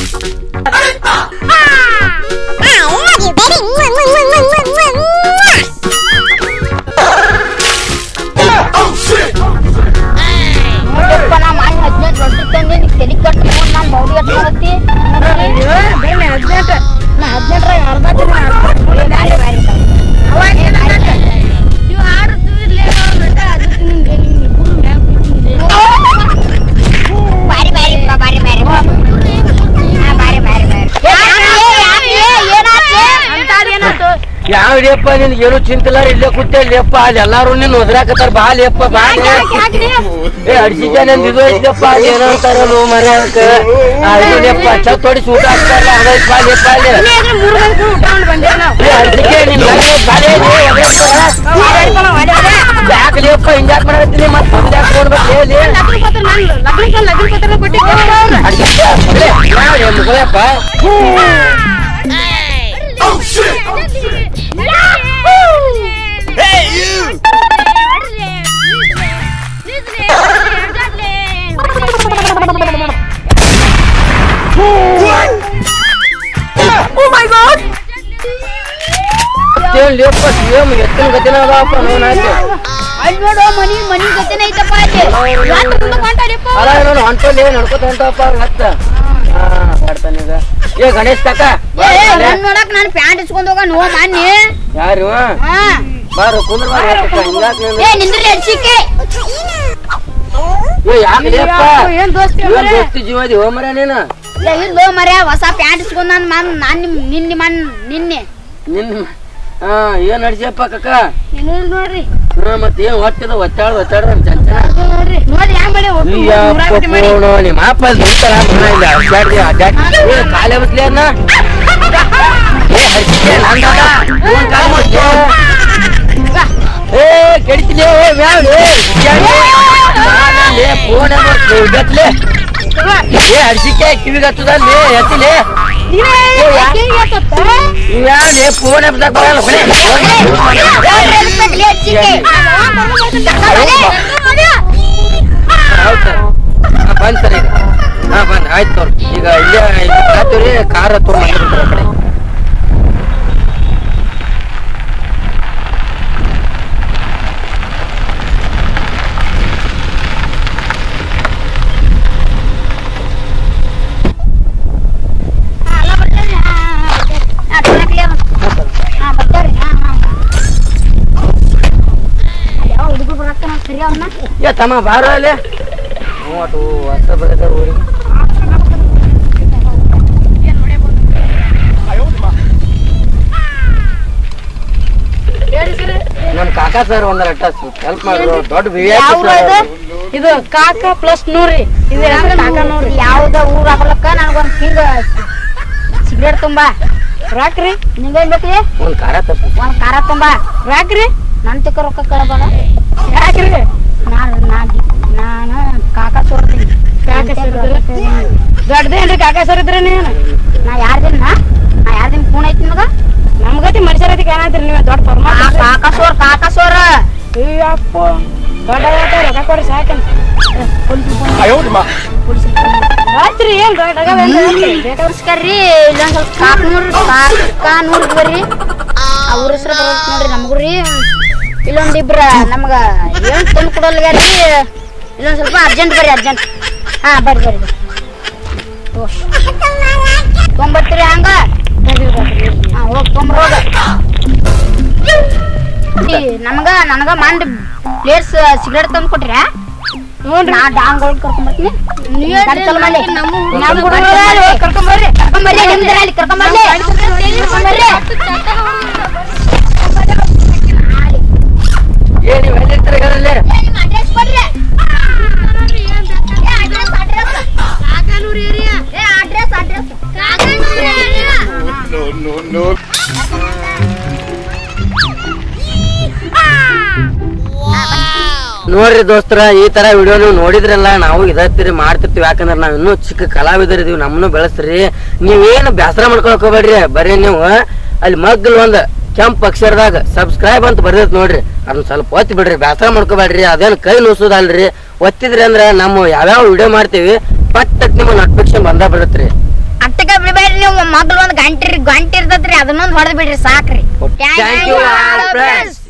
ನೋಡಪ್ಪ ನಾ ಮಾಡಿ ಹದಿನೆಂಟು ವರ್ಷ ತಂದೆ ತಲೆ ಕಟ್ಟು ನೋಡ್ ನಾನು ಬೌಡಿ ಹತ್ತಿ ಬರ್ಲಿ ಹದಿನೆಂಟು ನಾ ಹದಿನೆಂಟರಾಗ ಅರ್ಧ ದಿನ ನೀವು ಆಡುತ್ತಿರ್ಲೇ ಬಾರಿ ಬಾರಿ ಬಾರಿ ಬಾರಿ ಬಾರಿ ಬಾರಿ ಬಾರಿ ಏನಾಯ್ತು ಯಾವ ಲೇಪ್ಪ ನಿನ್ ಏನು ಚಿಂತಿಲ್ಲ ಇಲ್ಲೇ ಕೂತೆ ಲೇಪ್ಪ ಅಲ್ಲಿ ಎಲ್ಲಾರು ನಿನ್ ಒದ್ರಾಕತ್ತಾರ ಬಾ ಲೇಪ್ಪ ಬಾ ಲೇ. ಏ ಅಡ್ಸಿದ್ದೆ ನಂದ್ ಇದು ಐತ್ಲಪ್ಪ ಅಲ್ಲಿ ಏನೋ ಅಂತಾರ ನೋ ಮರೆ ಅದಕ್ಕ ಅದು ಲೇಪ್ಪ ಛತ್ ಹೊಡಿಸಿ ಊಟ ಹಾಕ್ತಾರಲ್ಲ ಅದೈತ್ ಬಾ ಲೇಪ್ಪ ಅಲ್ಲಿ ಮೂರು ಮಂದಿ ಊಟ ಮಾಡಿ ಬಂದೇವ್ ನಾವು ಏ ಅಡ್ಸಿದ್ದೆ ನಿನ್ ಮನೆ ಬಾಲೆ ಯಾಕೆ ಲೇಪ್ಪ ಹಿಂಗ್ಯಾಕ್ ಮಾಡತ್ತೀನಿ ಮತ್ ಬಂದ್ಯಾಕ್ ನೋಡ್ಬೇಕು ಹೇಳಿ ಲಗ್ನಕ್ಕೆ ಲಗ್ನ ಪತ್ರ ಕೊಟ್ಟಿದ್ದೆ ಅಡ್ಸಿದ್ದೆ ಯಾವ ಮುಗಳಪ್ಪ ಏನ್ ಲೇಪ್ಪ ಸೇಮ್ ಎತ್ತಿನ ಗತಿನ ಅದಾವಪ್ಪ ನೋಡ್ ಆಯ್ತು ಅಲ್ಲಿ ನೋಡು ಮನಿ ಮನಿ ಜೊತೆನೆ ಐತಪ್ಪ ಅಲ್ಲಿ ಯಾಕೆ ಮುಂದೆ ಹೊಂಟಾರಿಪ್ಪ ಅಲ್ಲ ನೋಡು ಹೊಂಟಲ್ಲಿ ನಡ್ಕೋತ ಹೊಂಟಪ್ಪ ಹತ್ತ ಹಾ ಮಾಡ್ತಾನೆ ಈಗ ಏ ಗಣೇಶ್ ಕಾಕ ಏ ನನ್ ನೋಡಕ್ ನಾನು ಪ್ಯಾಂಟ್ ಇಸ್ಕೊಂಡ್ ಹೋಗ ನೋ ಮಾನ್ನಿ ಯಾರು ಹಾ ಬಾರು ಕುಂದ್ರ ಬಾರ ಹಿಂಗಾಕ್ ನೀನು ಏ ನಿಂದ್ರಿ ಅಡ್ಸಿಕೆ ಏ ಯಾಕೆ ಲೇಪ್ಪ ಏನ್ ದೋಸ್ತಿ ಏನ್ ಅಂದ್ರೆ? ದೋಸ್ತಿ ಜೀವದಿ ಹೋ ಮರ ನೀನು ಏ ಇಲ್ಲೋ ಮರ್ಯ ಹೊಸ ಪ್ಯಾಂಟ್ ಇಸ್ಕೊಂಡ್ ನಾನು ಮನ್ ನಾನ್ ನಿಮ್ ನಿನ್ನೆ ಮನ್ ನಿನ್ನೆ ನಿನ್ ಹಾ ಏನ್ ನಡ್ಸಿಯಪ್ಪ ಕಾಕ ಏನು ಇಲ್ಲ ನೋಡ್ರಿ ಹಾ ಮತ್ತೆ ಏನ್ ಹೊಟ್ಟದ ಒತ್ತಾಡ ಒತ್ತಾಡ ಚಂಚನ ನೋಡ್ರಿ ನೋಡ್ರಿ ಹೆಂಗ್ ಮಾಡಿ ಒಟ್ಟು ನೂರ ಬಿಟ್ಟು ಮಾಡಿ ನಿಮ್ಮ ಅಪ್ಪ ಅಲ್ಲಿ ನಿಂತಾರ ಮನ ಇಲ್ಲ ಅಡ್ಡಾಡ್ದಿ ಅಡ್ಡಾಡ್ ಏ ಕಾಲೇ ಬಸ್ಲಿ ಅನ್ನ ಏ ಹರ್ಸಿಕೆ ನಂದಲ್ಲ ಇವನ್ ಕಾಲ್ ಮುರ್ಚೆ. ಏ ಕೆಡಿತಿಲೇ ಓ ಮ್ಯಾವ್ ಲೇ ಲೇ ಫೋನ್ ಗತ್ಲೆ ಏ ಹರ್ಸಿಕೆ ಕಿವಿಗೆ ಹತ್ತದಲ್ಲಿ ಎತ್ತಿಲೇ ಯಾವ್ದೇ ಫೋನ್ ಎಬ್ಸಕ್ ಬರಲ್ಲ ಬರೀ ಹೌದು ಸರ್ ಹಾ ಬಂದ್ ಸರ್ ಈಗ ಹಾ ಬಂದ್ ಆಯ್ತು ತೋರಿ ಈಗ ಇಲ್ಲೇ ಕಾತುರಿ ಕಾರ ತೊಗೊಂಡ್ಬಂದ್ಬಿಡ್ತಾರೆ ಆ ಕಡೆ ಏ ತಮ್ಮ ಬಾರೋ ಅಲ್ಲಿ ಮೂವತ್ತು ವರ್ಷ ಬರದ ಊರಿಗೆ ನಮ್ ಕಾಕಾ ಸರ್ ಒಂದರ ಹೆಲ್ಪ್ ಮಾಡ್ರು ದೊಡ್ಡ ವಿ ಇದು ಕಾಕ ಪ್ಲಸ್ ನೂರಿ ಇದು ಹೆಸರು ಕಾಕ ನೂರಿ ಯಾವ್ದ ಊರ್ ಹಾಕಲಕ್ಕ ನನಗೊಂದ್ ಕಿಂಗ ಸಿಗರೇಟ್ ತುಂಬಾ ರಾಕ್ರಿ ನಿಂಗೇನ್ ಬೇಕ್ರಿ ಒಂದ್ ಕಾರ ತಪ್ಪು ಒಂದ್ ಖಾರ ತುಂಬಾ ರಾಕ್ರಿ ನನ್ ತಿಕ್ಕ ರೊಕ್ಕ ಕೇಳಬೇಡ ಯಾಕ್ರಿ ನಾನು ನಾನು ಕಾಕ ಸೋರ್ತೀನಿ ಕಾಕ ಸರ್ ದೊಡ್ಡದೇನ್ರಿ ಕಾಕ ಸರ್ ಇದ್ರಿ ನೀವು ನಾ ಯಾರ್ದಿನ ನಾ ಯಾರ್ದಿನ ಫೋನ್ ಐತಿ ನಿಮಗ ನಮ್ಗತಿ ಮನುಷ್ಯರತಿ ಕಾಣತ್ರಿ ನೀವು ದೊಡ್ಡ ಆ ಪರ್ಮಾತ ಕಾಕ ಸೋರ್ ಕಾಕ ಸೋರ ಅಯ್ಯಪ್ಪ ದೊಡ್ಡ ರೊಕ್ಕ ಕೊಡ್ರಿ ಸಾಕನ್ ರಾತ್ರಿ ಏನ್ ದೊಡ್ಡ ತೋರ್ಸ್ಕರ್ರಿ ಇಲ್ಲೊಂದ್ ಸ್ವಲ್ಪ ಕಾಕ ನೂರ್ ಕಾಕ ನೂರ್ ಬರ್ರಿ ಅವ್ರ ಹೆಸರು ಬರೋತ್ ನೋಡ್ರಿ ನಮಗ್ರಿ ಇಲ್ಲೊಂದ್ ಇಬ್ರ ನಮ್ಗ ಏನ್ ತಂದು ಕೊಡಲ್ಗ್ಯಾರಿ ಇಲ್ಲೊಂದ್ ಸ್ವಲ್ಪ ಅರ್ಜೆಂಟ್ ಬರ್ರಿ ಅರ್ಜೆಂಟ್ ಹಾ ಬರ್ರಿ ಬರ್ರಿ ಬರ್ರಿ ತೊಗೊಂಬರ್ತೀರಿ ಹಂಗ ಹಾ ಹೋಗ್ ತೊಗೊಂಬರೋಗ ನಮಗ ನನಗ ಮಂಡ್ ಪ್ಲೇಟ್ಸ್ ಸಿಗರೇಟ್ ತಂದು ಕೊಟ್ರ್ಯಾ ನೋಡ್ರಿ ನಾ ಡಾಂಗ್ ಒಳಗ್ ಕರ್ಕೊಂಬರ್ತೀನಿ ಗಾಡಿ ಚಾಲು ಮಾಡ್ಲಿ. ನಮ್ಮ ನಮ್ ಹುಡುಗ್ರು ಅಲ್ಲಿ ಹೋಗ್ ಕರ್ಕೊಂಬರ್ರಿ ಕರ್ಕೊಂಬರ್ರಿ ನಿಮ್ದ್ರ ಅಲ್ಲಿ ಕರ್ಕೊಂಬರ್ರಿ ಕರ್ಕೊಂಬರ್ರಿ ಏ ನೀವು ಎಲ್ಲಿರ್ತೀರ ಹೇಳಲ್ಲಿ ಅಡ್ರೆಸ್ ಕೊಡ್ರಿ ಅಡ್ರೆಸ್ ಅಡ್ರೆಸ್ ನೋಡ್ರಿ ದೋಸ್ತರ ಈ ತರ ವಿಡಿಯೋ ನೀವು ನೋಡಿದ್ರಲ್ಲ ನಾವು ಇದತ್ತೀರಿ ಮಾಡ್ತಿರ್ತೀವಿ ಯಾಕಂದ್ರೆ ನಾವ್ ಇನ್ನೂ ಚಿಕ್ಕ ಕಲಾವಿದರ್ ಇದೀವಿ ನಮ್ಮನ್ನು ಬೆಳೆಸ್ರಿ ನೀವೇನು ಬೇಸರ ಮಾಡ್ಕೊಳಕ್ ಹೋಗ್ಬೇಡ್ರಿ ಬರೀ ನೀವು ಅಲ್ಲಿ ಮಗ್ಗಲ್ ಒಂದ್ ಕೆಂಪ್ ಅಕ್ಷರದಾಗ ಸಬ್ಸ್ಕ್ರೈಬ್ ಅಂತ ಬರ್ದೈತ್ ನೋಡ್ರಿ ಅದನ್ನ ಸ್ವಲ್ಪ ಒತ್ತಿ ಬಿಡ್ರಿ ಬೇಸರ ಮಾಡ್ಕೋಬೇಡ್ರಿ ಅದೇನ್ ಕೈ ನುಸೋದಲ್ರಿ ಒತ್ತಿದ್ರಿ ಅಂದ್ರ ನಮ್ಮ ಯಾವ್ಯಾವ ವಿಡಿಯೋ ಮಾಡ್ತೀವಿ ಪಟ್ ನಿಮ್ಮ ನೋಟಿಫಿಕೇಶನ್ ಬಂದ ಬಿಡತ್ರಿ ಅಟ್ಟ ನೀವು ಮಗ್ಳು ಒಂದ್ ಗಂಟೆ ಗಂಟೆ ಇರ್ತೈತ್ರಿ ಅದನ್ನೊಂದ್ ಹೊಡೆದ್ ಬಿಡ್ರಿ ಸಾಕ್ರಿ Thank you all friends.